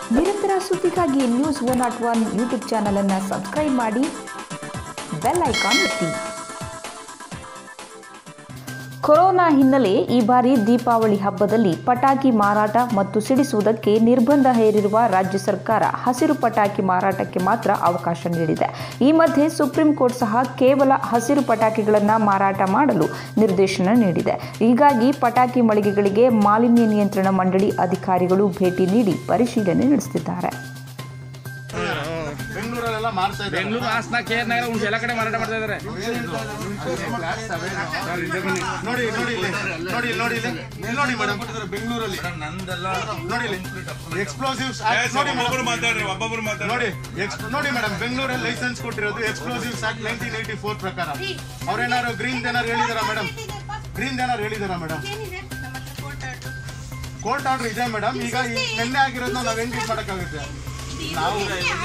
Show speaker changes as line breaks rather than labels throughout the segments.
ನಿರಂತರ ಸುದ್ದಿಗಾಗಿ news one not one YouTube ಚಾನಲನ್ನು ಸಬ್ಸ್ಕ್ರೈಬ್ ಮಾಡಿ ಬೆಲ್ ಐಕಾನ್ ಒತ್ತಿ ಕೊರೋನಾ ಹಿನ್ನೆಲೆ ಈ ಬಾರಿ ದೀಪಾವಳಿ ಹಬ್ಬದಲ್ಲಿ ಪಟಾಕಿ ಮಾರಾಟ ಮತ್ತು ಸಿಡಿಸುವುದಕ್ಕೆ ನಿರ್ಬಂಧ ಹೇರಿರುವ ರಾಜ್ಯ ಸರ್ಕಾರ ಹಸಿರು ಪಟಾಕಿ ಮಾರಾಟಕ್ಕೆ ಮಾತ್ರ ಅವಕಾಶ ನೀಡಿದೆ ಈ ಮಧ್ಯೆ ಸುಪ್ರೀಂ ಕೋರ್ಟ್ ಸಹ ಕೇವಲ ಹಸಿರು ಪಟಾಕಿಗಳನ್ನು ಮಾರಾಟ ಮಾಡಲು ನಿರ್ದೇಶನ ನೀಡಿದೆ ಹೀಗಾಗಿ ಪಟಾಕಿ ಮಳಿಗೆಗಳಿಗೆ ಮಾಲಿನ್ಯ ನಿಯಂತ್ರಣ ಮಂಡಳಿ ಅಧಿಕಾರಿಗಳು ಭೇಟಿ ನೀಡಿ ಪರಿಶೀಲನೆ ನಡೆಸುತ್ತಿದ್ದಾರೆ
ಬೆಂಗಳೂರಲ್ಲೆಲ್ಲ ಮಾರ್ತಾ ಇದ್ದಾರೆ
ಬೆಂಗಳೂರು ಹಾಸನ ಕೆ ಆರ್ ನಗರ ಉಂಟು ಎಲ್ಲ ಕಡೆ ಮಾರಾಟ ಮಾಡ್ತಾ ಇದ್ದಾರೆ
ನೋಡಿ ನೋಡಿ ಇಲ್ಲಿ ನೋಡಿ ಇಲ್ಲಿ, ನೋಡಿ ಇಲ್ಲಿ ಇಲ್ಲಿ ನೋಡಿ ಮೇಡಮ್ ಬೆಂಗಳೂರಲ್ಲಿ ನೋಡಿ ಇಲ್ಲಿ ಎಕ್ಸ್ಪ್ಲೋಸಿವ್ಸ್ ನೋಡಿ
ಒಬ್ಬೊಬ್ರು
ಮೇಡಮ್
ಮಾತಾಡ್ರಿ ಒಬ್ಬೊಬ್ರು ಮಾತಾಡ್ರಿ
ನೋಡಿ ಎಕ್ಸ್ ನೋಡಿ ಮೇಡಮ್ ಬೆಂಗಳೂರಲ್ಲಿ ಲೈಸೆನ್ಸ್ ಕೊಟ್ಟಿರೋದು explosives act nineteen eighty four ಪ್ರಕಾರ ಅವ್ರೇನಾದ್ರು ಗ್ರೀನ್ ಏನಾರು ಹೇಳಿದಾರಾ ಮೇಡಮ್ ಗ್ರೀನ್ ಏನಾರು ಹೇಳಿದಾರಾ ಮೇಡಮ್ ಕೋರ್ಟ್ ಆರ್ಡರ್ ಇದೆ ಮೇಡಮ್ ಈಗ ಈ ನಿನ್ನೆ ಆಗಿರೋದನ್ನ ನಾವ್ ಹೆಂಗ್ ಟ್ರೀಟ್ ಮಾಡಕ್ಕಾಗುತ್ತೆ ನಾವು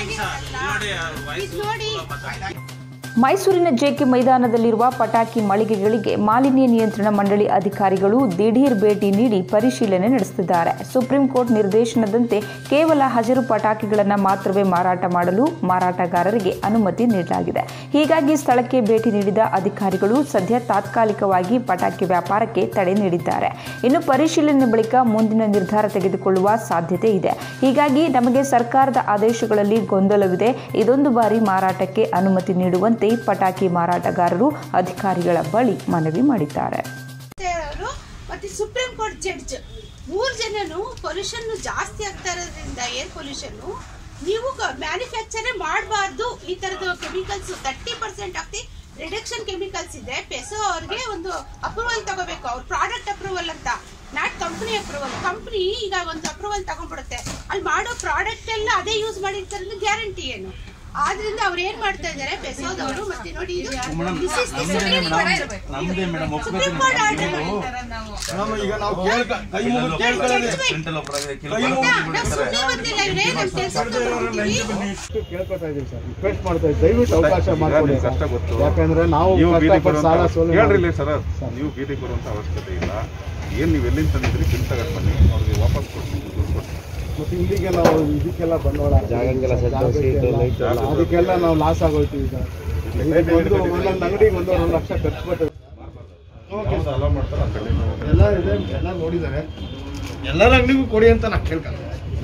ನೋಡಿ
ಮೈಸೂರಿನ ಜೆಕೆ ಮೈದಾನದಲ್ಲಿರುವ ಪಟಾಕಿ ಮಳಿಗೆಗಳಿಗೆ ಮಾಲಿನ್ಯ ನಿಯಂತ್ರಣ ಮಂಡಳಿ ಅಧಿಕಾರಿಗಳು ದಿಢೀರ್ ಭೇಟಿ ನೀಡಿ ಪರಿಶೀಲನೆ ನಡೆಸುತ್ತಿದ್ದಾರೆ ಸುಪ್ರೀಂ ಕೋರ್ಟ್ ನಿರ್ದೇಶನದಂತೆ ಕೇವಲ ಹಸಿರು ಪಟಾಕಿಗಳನ್ನು ಮಾತ್ರವೇ ಮಾರಾಟ ಮಾಡಲು ಮಾರಾಟಗಾರರಿಗೆ ಅನುಮತಿ ನೀಡಲಾಗಿದೆ ಹೀಗಾಗಿ ಸ್ಥಳಕ್ಕೆ ಭೇಟಿ ನೀಡಿದ ಅಧಿಕಾರಿಗಳು ಸದ್ಯ ತಾತ್ಕಾಲಿಕವಾಗಿ ಪಟಾಕಿ ವ್ಯಾಪಾರಕ್ಕೆ ತಡೆ ನೀಡಿದ್ದಾರೆ ಇನ್ನು ಪರಿಶೀಲನೆ ಬಳಿಕ ಮುಂದಿನ ನಿರ್ಧಾರ ತೆಗೆದುಕೊಳ್ಳುವ ಸಾಧ್ಯತೆ ಇದೆ ಹೀಗಾಗಿ ನಮಗೆ ಸರ್ಕಾರದ ಆದೇಶಗಳಲ್ಲಿ ಗೊಂದಲವಿದೆ ಇದೊಂದು ಬಾರಿ ಮಾರಾಟಕ್ಕೆ ಅನುಮತಿ ನೀಡುವಂತೆ ಪಟಾಕಿ ಮಾರಾಟಗಾರರು ಅಧಿಕಾರಿಗಳ ಬಳಿ ಮನವಿ ಮಾಡಿದ್ದಾರೆ
ಅವರು ಮತ್ತೆ ಸುಪ್ರೀಂ ಕೋರ್ಟ್ ಜಡ್ಜ್ ಮೂರ್ ಜನನು ಪೊಲ್ಯೂಷನ್ ಜಾಸ್ತಿ ಆಗ್ತಾ ಇರೋದ್ರಿಂದ ಏರ್ ಪೊಲ್ಯೂಷನ್ ನೀವು ಮ್ಯಾನುಫ್ಯಾಕ್ಚರೇ ಮಾಡಬಾರ್ದು ಈ ತರದ chemicals thirty percent of the reduction chemicals ಇದೆ ಪೆಸೋ ಅವ್ರಿಗೆ ಒಂದು ಅಪ್ರೂವಲ್ ತಗೋಬೇಕು ಅವ್ರ ಪ್ರಾಡಕ್ಟ್ ಅಪ್ರೂವಲ್ ಅಂತ ನಾಟ್ ಕಂಪನಿ ಅಪ್ರೂವಲ್ ಕಂಪನಿ ಈಗ ಒಂದು ಅಪ್ರೂವಲ್ ತಗೊಂಡ್ಬಿಡುತ್ತೆ ಅಲ್ಲಿ ಮಾಡೋ ಪ್ರಾಡಕ್ಟ್ ಎಲ್ಲ ಅದೇ ಯೂಸ್ ಮಾಡಿರ್ತಾರೆ ಗ್ಯಾರಂಟಿ ಏನು ಆದ್ರಿಂದ ಅವ್ರು ಏನ್ ಮಾಡ್ತಾ ಇದಾರೆ ಬೆಸೋದವರು ಮತ್ತೆ ನೋಡಿ ಇದು this is the Supreme Court. Supreme Court order ಮಾಡಿದ್ದಾರೆ ನಾವು.
ನಾವು ಈಗ ನಾವು ಕೇಳ್ಕ ಕೈ ಮುಗಿದು ಕೇಳ್ಕೊಳ್ಳೋದು
ಕ್ವಿಂಟಲ್ ಒಬ್ಬರಾಗೆ ಕಿಲೋ
ಆಯ್ತಾ? ನಾವು ಸುಮ್ನೆ ಬಂದಿಲ್ಲ ಇವ್ರೆ, ನಮ್ ಕೆಲ್ಸಕ್ಕೆ ಬಂದಿದ್ದೀವಿ.
ಕೇಳ್ಕೊತಾ ಇದೀವಿ ಸರ್ ರಿಕ್ವೆಸ್ಟ್ ಮಾಡ್ತಾ ಇದ್ದೀವಿ ದಯವಿಟ್ಟು ಅವಕಾಶ ಮಾಡಿಕೊಡಿ
ಕಷ್ಟ ಗೊತ್ತು
ಯಾಕಂದ್ರೆ ನಾವು
ನೀವು ಬೀದಿ
ಕಷ್ಟಪಟ್ಟು ಸಾಲ ಸೋಲು
ಹೇಳ್ರಿ
ಮಾಡಿ-
ಸರ್ ನೀವು ಬೀದಿ ಬರುವಂತ ಅವಶ್ಯಕತೆ ಇಲ್ಲ ಏನ್ ನೀವು ಎಲ್ಲಿಂದ ತಂದಿದ್ರಿ ಬಿಲ್ ತಗೊಂಡ್ ಬನ್ನಿ ಅವ್ರಿಗೆ ವಾಪಸ್ ಕೊಡ್ತೀನಿ ದುಡ್ಡು ಕೊಡ್ತೀನಿ
ಮತ್ತೆ ಇಲ್ಲಿಗೆ ನಾವು ಇದಕ್ಕೆಲ್ಲ ಬಂಡವಾಳ ಜಾಗಕ್ಕೆಲ್ಲ ಅದಕ್ಕೆಲ್ಲ ನಾವು ಲಾಸ್ ಆಗೋಯ್ತೀವಿ ಈಗ ಇದಕ್ಕೆ ಒಂದು ಒಂದೊಂದು ಅಂಗಡಿಗೆ ಒಂದೊಂದು ಲಕ್ಷ ಖರ್ಚು ಪಟ್ಟು
ಯಾವ್ದು allow ಮಾಡ್ತಾರೋ ಆ ಕಡೆ ನೀವು
ಎಲ್ಲ ಇದೆ ಎಲ್ಲ ನೋಡಿದ್ದಾರೆ ಎಲ್ಲರ ಅಂಗಡಿಗೂ ಕೊಡಿ ಅಂತ ನಾ ಕೇಳ್ಕೊಂಡೆ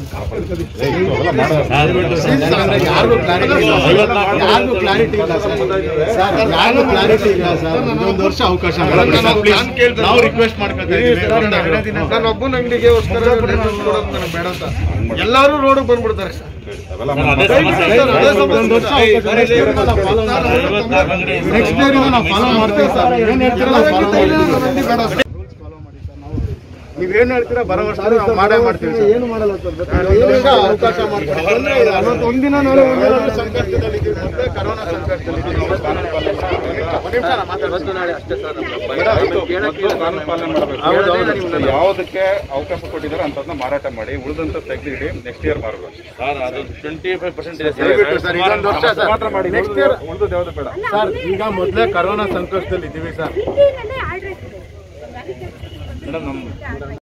ಯಾರಿಗೂ ಕ್ಲಾರಿಟಿ ಇಲ್ಲ ಯಾರಿಗೂ ಕ್ಲಾರಿಟಿ ಇಲ್ಲ ಸರ್ ಸರ್ ಯಾರಿಗೂ ಕ್ಲಾರಿಟಿ ಇಲ್ಲ ಸರ್ ಇನ್ನೊಂದು ವರ್ಷ ಅವಕಾಶ ಮಾಡಿ ಸರ್, please. ನಾವು ರಿಕ್ವೆಸ್ಟ್ ಮಾಡ್ಕೊತಾ ಇದ್ದೀವಿ ನಾನು ಒಬ್ಬನ ಅಂಗಡಿಗೆ ಬೇಡ ಅಂತ ಎಲ್ಲರೂ ರೋಡ್ ಬಂದ್ಬಿಡ್ತಾರೆ ಸರ್
ಅವೆಲ್ಲ
ನೆಕ್ಸ್ಟ್ ಡೇ ನಾವು ಫಾಲೋ ಮಾಡ್ತೀವಿ ಸರ್ ಏನ್ ಹೇಳ್ತೀರಾ ಬೇಡ ಸರ್ ನೀವೇನ್ ಹೇಳ್ತೀರಾ ಬರೋ ವರ್ಷ ನಾವು ಮಾಡೇ ಮಾಡ್ತೀವಿ ಏನು ಮಾಡಲ್ಲ ಅವಕಾಶ ಮಾಡ್ತೀವಿ ಒಂದಿನ ನಾಳೆ ಒಂದಿನ ಸಂಕಷ್ಟದಲ್ಲಿದ್ದೀವಿ ಮತ್ತೆ ಕರೋನಾ ಸಂಕಷ್ಟದಲ್ಲಿದ್ದೀವಿ ಒಂದ್ ನಿಮಿಷ ನಾನು ಮಾತಾಡ್ತೀನಿ.
ಕಾನೂನು ಪಾಲನೆ ಮಾಡಬೇಕು ಯಾವುದಕ್ಕೆ ಅವಕಾಶ ಕೊಟ್ಟಿದ್ದಾರೆ ಅಂತದನ್ನ ಮಾರಾಟ ಮಾಡಿ ಉಳಿದಂತ ತೆಗೆದಿಡಿ ನೆಕ್ಸ್ಟ್ ಇಯರ್ ಮಾರಬೇಕು
ಸರ್ ಅದು ಟ್ವೆಂಟಿ ಫೈವ್ ಪರ್ಸೆಂಟ್ ಇದೆ
ದಯವಿಟ್ಟು ಸರ್ ಇದೊಂದು ವರ್ಷ ಸರ್
ಮಾತ್ರ ಮಾಡಿ
ನೆಕ್ಸ್ಟ್ ಇಯರ್
ಉಳಿದದ್ದು ಯಾವ್ದು ಬೇಡ
ಸರ್ ಈಗ ಮೊದಲೇ ಕರೋನಾ ಸಂಕಷ್ಟದಲ್ಲಿ ಇದ್ದೀವಿ ಸರ್
ಹಿಂದಿನಲ್ಲೇ ಆರ್ಡರ್ ಇಟ್ಟಿದೆ
ಮೇಡಮ್ ನಮ್ಮ